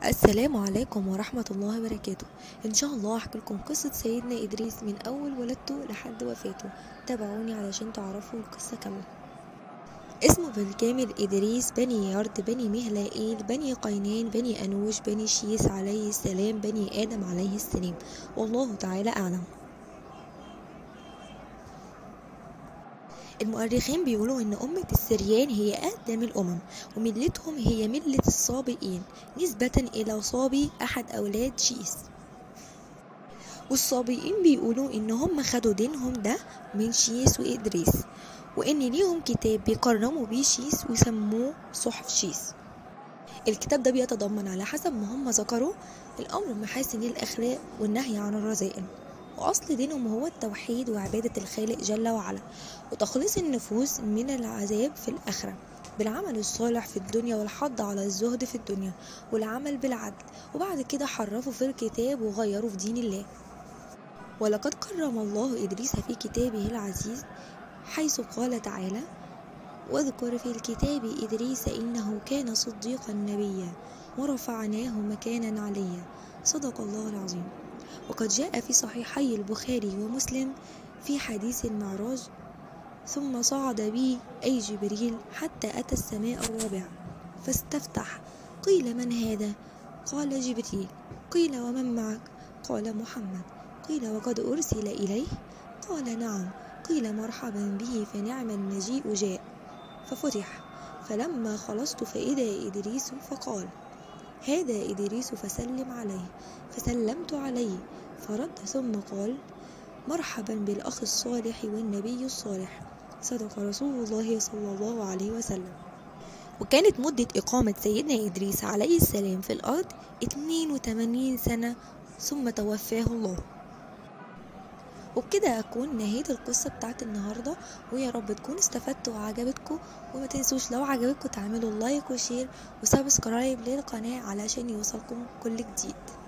السلام عليكم ورحمة الله وبركاته إن شاء الله أحكي لكم قصة سيدنا إدريس من أول ولادته لحد وفاته تابعوني علشان تعرفوا القصة كاملة اسمه بالكامل إدريس بني يارد بني مهلائيل بني قينان بني أنوش بني شيس عليه السلام بني آدم عليه السلام والله تعالى أعلم المؤرخين بيقولوا إن أمة السريان هي أقدم الأمم وملتهم هي ملة الصابئين نسبة إلى صابي أحد أولاد شيس والصابئين بيقولوا إن هم خدوا دينهم ده من شيس وإدريس وإن ليهم كتاب بيكرموا بيه شيس وسموه صحف شيس الكتاب ده بيتضمن على حسب ما هم ذكروا الأمر بمحاسن الأخلاق والنهي عن الرذائل وأصل دينهم هو التوحيد وعبادة الخالق جل وعلا وتخليص النفوس من العذاب في الآخرة بالعمل الصالح في الدنيا والحض على الزهد في الدنيا والعمل بالعدل وبعد كده حرفوا في الكتاب وغيروا في دين الله ولقد كرم الله إدريس في كتابه العزيز حيث قال تعالى واذكر في الكتاب إدريس إنه كان صديقا نبيا ورفعناه مكانا عليا صدق الله العظيم وقد جاء في صحيحي البخاري ومسلم في حديث المعراج ثم صعد بي أي جبريل حتى أتى السماء الرابعة فاستفتح قيل من هذا قال جبريل قيل ومن معك قال محمد قيل وقد أرسل إليه قال نعم قيل مرحبا به فنعم المجيء جاء ففتح فلما خلصت فإذا إدريس فقال هذا إدريس فسلم عليه فسلمت عليه فرد ثم قال مرحبا بالأخ الصالح والنبي الصالح صدق رسول الله صلى الله عليه وسلم وكانت مدة إقامة سيدنا إدريس عليه السلام في الأرض 82 سنة ثم توفاه الله وبكده أكون نهاية القصة بتاعت النهاردة ويا رب تكون استفدتوا وعجبتكم وما تنسوش لو عجبتكم تعملوا لايك وشير وسبسكرايب للقناة علشان يوصلكم كل جديد